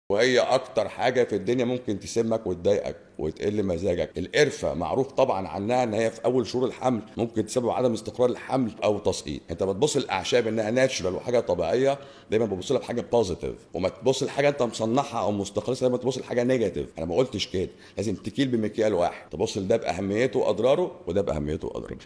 وهي اكتر حاجه في الدنيا ممكن تسمك وتضايقك وتقل مزاجك القرفه معروف طبعا عنها ان هي في اول شهور الحمل ممكن تسبب عدم استقرار الحمل او تسقيط انت بتبص للاعشاب انها ناتشرال وحاجه طبيعيه دايما ببص لها بحاجه بوزيتيف وما تبص لحاجه انت مصنعها او مستقلصه دايما تبص لحاجه نيجاتيف انا ما قلتش كده لازم تكيل بمكيال واحد تبص لده باهميته واضراره وده باهميته واضراره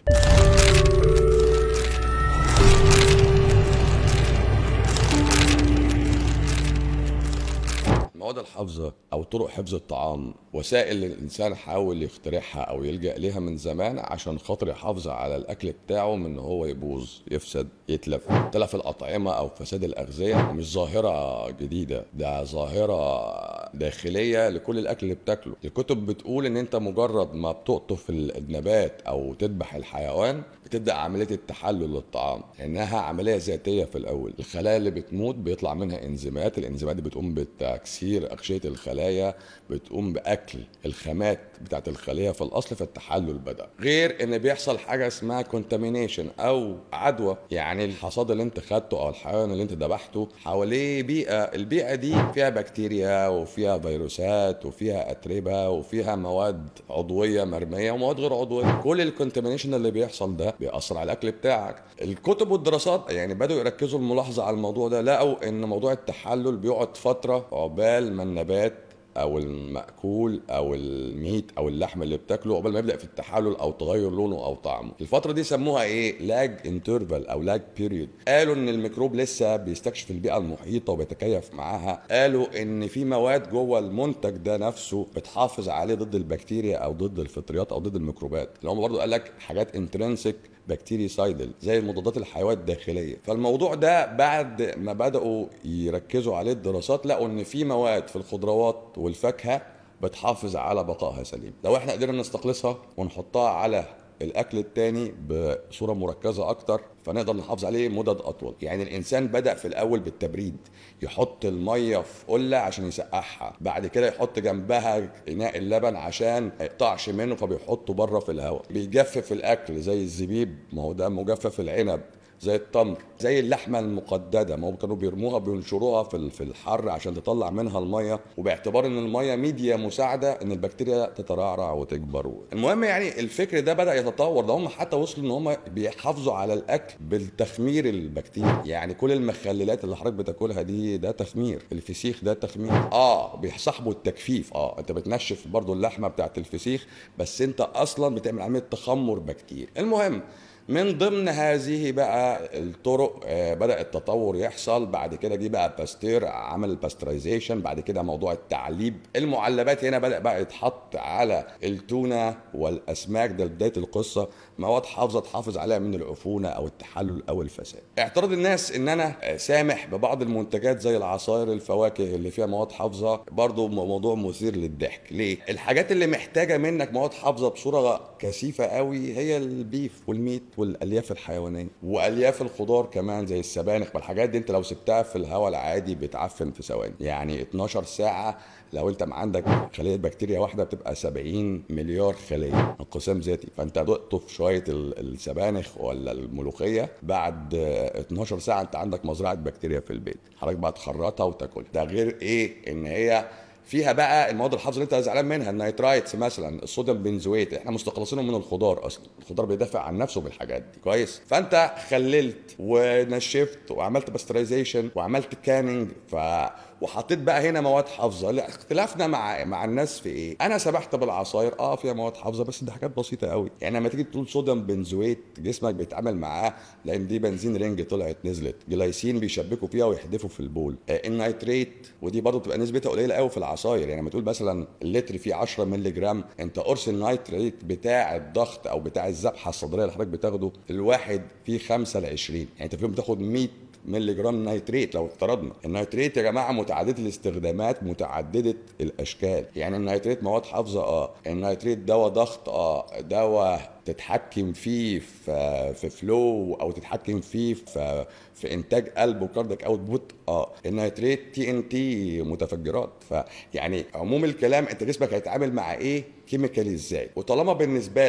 المواد الحافظة أو طرق حفظ الطعام وسائل الإنسان حاول يخترعها أو يلجأ ليها من زمان عشان خاطر يحافظ على الأكل بتاعه من إن هو يبوظ يفسد يتلف تلف الأطعمة أو فساد الأغذية مش ظاهرة جديدة ده ظاهرة داخلية لكل الأكل اللي بتاكله الكتب بتقول إن أنت مجرد ما بتقطف النبات أو تذبح الحيوان بتبدأ عملية التحلل للطعام إنها عملية ذاتية في الأول الخلايا اللي بتموت بيطلع منها إنزيمات الإنزيمات دي بتقوم بتكسير أغشية الخلايا بتقوم بأكل الخامات بتاعت الخلية في الأصل فالتحلل بدأ غير إن بيحصل حاجة اسمها كونتامينيشن أو عدوى يعني الحصاد اللي أنت خدته أو الحيوان اللي أنت ذبحته حواليه بيئة البيئة دي فيها بكتيريا وفيها فيروسات وفيها أتربة وفيها مواد عضوية مرمية ومواد غير عضوية كل الكونتامينيشن اللي بيحصل ده بيأثر على الأكل بتاعك الكتب والدراسات يعني بدأوا يركزوا الملاحظة على الموضوع ده لقوا إن موضوع التحلل بيقعد فترة عقبال ما النبات او المأكول او الميت او اللحم اللي بتاكله قبل ما يبدا في التحلل او تغير لونه او طعمه الفتره دي سموها ايه لاج انترفال او لاج بيريود قالوا ان الميكروب لسه بيستكشف البيئه المحيطه وبيتكيف معاها قالوا ان في مواد جوه المنتج ده نفسه بتحافظ عليه ضد البكتيريا او ضد الفطريات او ضد الميكروبات اللي هم برضه قال لك حاجات انترنسك بكتيريسايدل زي المضادات الحيويه الداخليه فالموضوع ده بعد ما بداوا يركزوا عليه الدراسات لقوا ان في مواد في الخضروات والفاكهه بتحافظ على بقائها سليم لو احنا قدرنا نستخلصها ونحطها على الاكل التاني بصوره مركزه اكتر فنقدر نحافظ عليه مدد اطول يعني الانسان بدا في الاول بالتبريد يحط الميه في قله عشان يسقعها بعد كده يحط جنبها اناء اللبن عشان ما يقطعش منه فبيحطه بره في الهواء بيجفف الاكل زي الزبيب ما هو ده مجفف العنب زي التمر زي اللحمه المقدده ما هو كانوا بيرموها بينشروها في في الحر عشان تطلع منها الميه وباعتبار ان الميه ميديا مساعده ان البكتيريا تترعرع وتكبر المهم يعني الفكر ده بدا يتطور ده هم حتى وصلوا ان هم بيحافظوا على الاكل بالتخمير البكتيريا يعني كل المخللات اللي حضرتك بتاكلها دي ده تخمير الفسيخ ده تخمير اه بيصاحبوا التجفيف اه انت بتنشف برضو اللحمه بتاعت الفسيخ بس انت اصلا بتعمل عمليه تخمر بكتيري المهم من ضمن هذه بقى الطرق آه، بدا التطور يحصل بعد كده جه بقى باستير عمل الباسترايزيشن بعد كده موضوع التعليب المعلبات هنا بدا بقى يتحط على التونه والاسماك ده بدايه القصه مواد حافظه تحافظ عليها من العفونه او التحلل او الفساد اعتراض الناس ان انا آه، سامح ببعض المنتجات زي العصائر الفواكه اللي فيها مواد حافظه برضو موضوع مثير للضحك ليه الحاجات اللي محتاجه منك مواد حافظه بصوره كثيفه قوي هي البيف والميت والالياف الحيوانيه والياف الخضار كمان زي السبانخ والحاجات دي انت لو سبتها في الهواء العادي بتعفن في ثواني يعني 12 ساعه لو انت ما عندك خليه بكتيريا واحده بتبقى 70 مليار خليه انقسام ذاتي فانت تقطف شويه ال- السبانخ ولا الملوخيه بعد 12 ساعه انت عندك مزرعه بكتيريا في البيت حضرتك بقى تخرطها وتاكل ده غير ايه ان هي فيها بقى المواد الحافظه اللي انت زعلان منها النيترايتس مثلا الصوديوم بنزويت احنا مستخلصينه من الخضار اصلا الخضار بيدافع عن نفسه بالحاجات دي كويس فانت خللت ونشفت وعملت باسترايزيشن وعملت كاننج ف وحطيت بقى هنا مواد حافظه لا اختلافنا مع مع الناس في ايه انا سمحت بالعصاير اه فيها مواد حافظه بس دي حاجات بسيطه قوي يعني لما تيجي تقول صوديوم بنزويت جسمك بيتعامل معاه لان دي بنزين رينج طلعت نزلت جلايسين بيشبكوا فيها ويحدفوا في البول آه النيتريت ودي برضه بتبقى نسبتها قليله قوي في العصاير يعني لما تقول مثلا اللتر فيه 10 مللي جرام انت قرص النيتريت بتاع الضغط او بتاع الذبحه الصدريه اللي حضرتك بتاخده الواحد فيه 5 ل 20 يعني انت فيهم بتاخد 100 مللي جرام نيتريت لو افترضنا النيتريت يا جماعه متعدده الاستخدامات متعدده الاشكال يعني النيتريت مواد حافظه اه النيتريت دواء ضغط اه دواء تتحكم فيه في في فلو او تتحكم فيه في في انتاج قلب وكاردك اوت بوت اه النيتريت تي ان تي متفجرات فيعني عموم الكلام انت جسمك هيتعامل مع ايه كيميكالي ازاي وطالما بالنسبه لك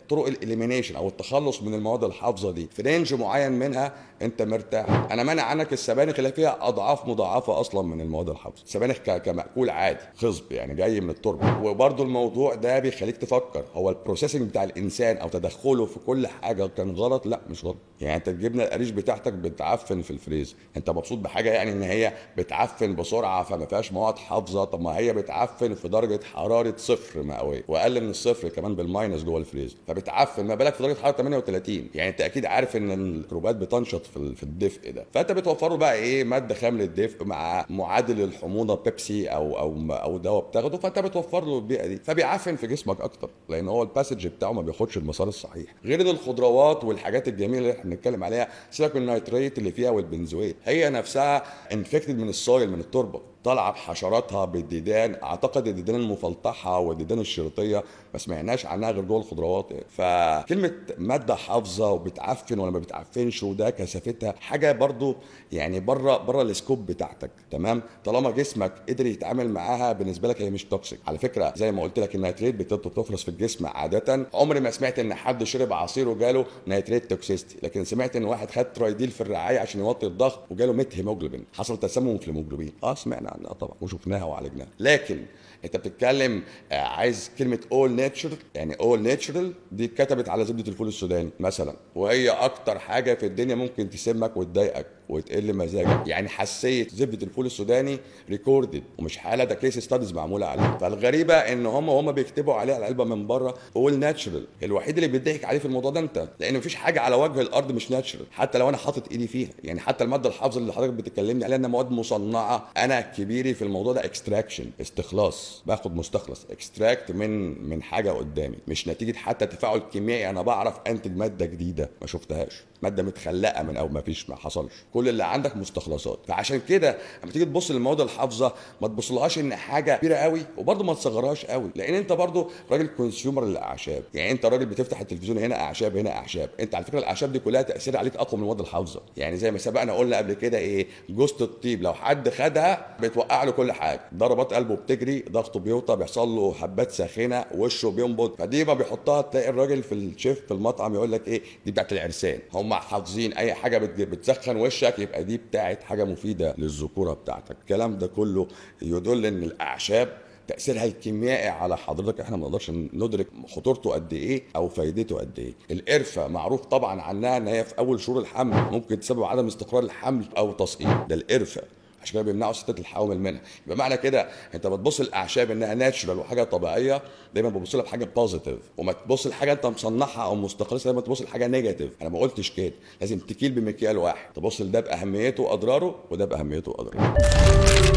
طرق الاليمينيشن او التخلص من المواد الحافظه دي في رينج معين منها انت مرتاح انا مانع عنك السبانخ اللي فيها اضعاف مضاعفه اصلا من المواد الحافظه السبانخ ك- كمأكول عادي خصب يعني جاي من التربه وبرده الموضوع ده بيخليك تفكر هو البروسيسنج بتاع الانسان او تدخله في كل حاجه كان غلط لا مش غلط يعني انت الجبنه القريش بتاعتك بتعفن في الفريز انت مبسوط بحاجه يعني ان هي بتعفن بسرعه فما فيهاش مواد حافظه طب ما هي بتعفن في درجه حراره صفر مئويه واقل من الصفر كمان بالماينس جوه الفريز فبتعفن ما بالك في درجه حراره 38 يعني انت اكيد عارف ان الميكروبات بتنشط في ال- في الدفء ده فانت بتوفر له بقى ايه ماده خام للدفء مع معادل الحموضه بيبسي او او او دواء بتاخده فانت بتوفر له البيئه دي فبيعفن في جسمك اكتر لان هو الباسج بتاعه ما بياخدش المسار الصحيح غير ان الخضروات والحاجات الجميله اللي احنا بنتكلم عليها سيبك من النيتريت اللي فيها والبنزويت هي نفسها انفكتد من السويل من التربه طالعه بحشراتها بالديدان اعتقد الديدان المفلطحه والديدان الشريطيه ما سمعناش عنها غير جوه الخضروات يعني. فكلمه ماده حافظه وبتعفن ولا ما بتعفنش وده كثافتها حاجه برضو يعني بره بره السكوب بتاعتك تمام طالما جسمك قدر يتعامل معاها بالنسبه لك هي مش توكسيك على فكره زي ما قلت لك النيتريت بتفرز في الجسم عاده عمري ما سمعت ان حد شرب عصير وجاله نيتريت توكسيستي لكن سمعت ان واحد خد ترايديل في الرعايه عشان يوطي الضغط وجاله ميت هيموجلوبين حصل تسمم في الهيموجلوبين اه سمعنا عنها طبعا وشفناها وعالجناها لكن انت بتتكلم آه، عايز كلمه اول ناتشر يعني اول ناتشرال دي اتكتبت على زبده الفول السوداني مثلا وهي اكتر حاجه في الدنيا ممكن تسمك وتضايقك وتقل مزاجك يعني حساسيه زبده الفول السوداني ريكوردد ومش حاله ده كيس ستاديز معموله عليه فالغريبه ان هم هم بيكتبوا عليها العلبه من بره اول ناتشرال الوحيد اللي بيضحك عليه في الموضوع ده انت لان مفيش حاجه على وجه الارض مش ناتشرال حتى لو انا حاطط ايدي فيها يعني حتى الماده الحافظه اللي حضرتك بتكلمني عليها انها مواد مصنعه انا كبيري في الموضوع ده اكستراكشن استخلاص باخد مستخلص اكستراكت من من حاجه قدامي مش نتيجه حتى تفاعل كيميائي انا بعرف انتج ماده جديده ما شفتهاش ماده متخلقه من او ما فيش ما حصلش كل اللي عندك مستخلصات فعشان كده لما تيجي تبص للمواد الحافظه ما تبصلهاش ان حاجه كبيره قوي وبرده ما تصغرهاش قوي لان انت برده راجل كونسيومر للاعشاب يعني انت راجل بتفتح التلفزيون هنا اعشاب هنا اعشاب انت على فكره الاعشاب دي كلها تاثير عليك اقوى من المواد الحافظه يعني زي ما سبقنا قلنا قبل كده ايه جوزة الطيب لو حد خدها بتوقع له كل حاجه ضربات قلبه بتجري ضغطه بيوطى بيحصل له حبات ساخنه وشه بينبض فدي ما بيحطها تلاقي الراجل في الشيف في المطعم يقول لك ايه دي بتاعت العرسان هم حافظين اي حاجه بت- بتسخن وشك يبقى دي بتاعت حاجه مفيده للذكوره بتاعتك الكلام ده كله يدل ان الاعشاب تاثيرها الكيميائي على حضرتك احنا ما نقدرش ندرك خطورته قد ايه او فايدته قد ايه القرفه معروف طبعا عنها ان هي في اول شهور الحمل ممكن تسبب عدم استقرار الحمل او تسقيط ده القرفه عشان كده بيمنعوا ستات الحوامل منها يبقى معنى كده انت بتبص للاعشاب انها ناتشرال وحاجه طبيعيه دايما بتبص لها بحاجه بوزيتيف وما تبص لحاجه انت مصنعها او مستخلصها دايما تبص لحاجه نيجاتيف انا ما قلتش كده لازم تكيل بمكيال واحد تبص لده باهميته واضراره وده باهميته واضراره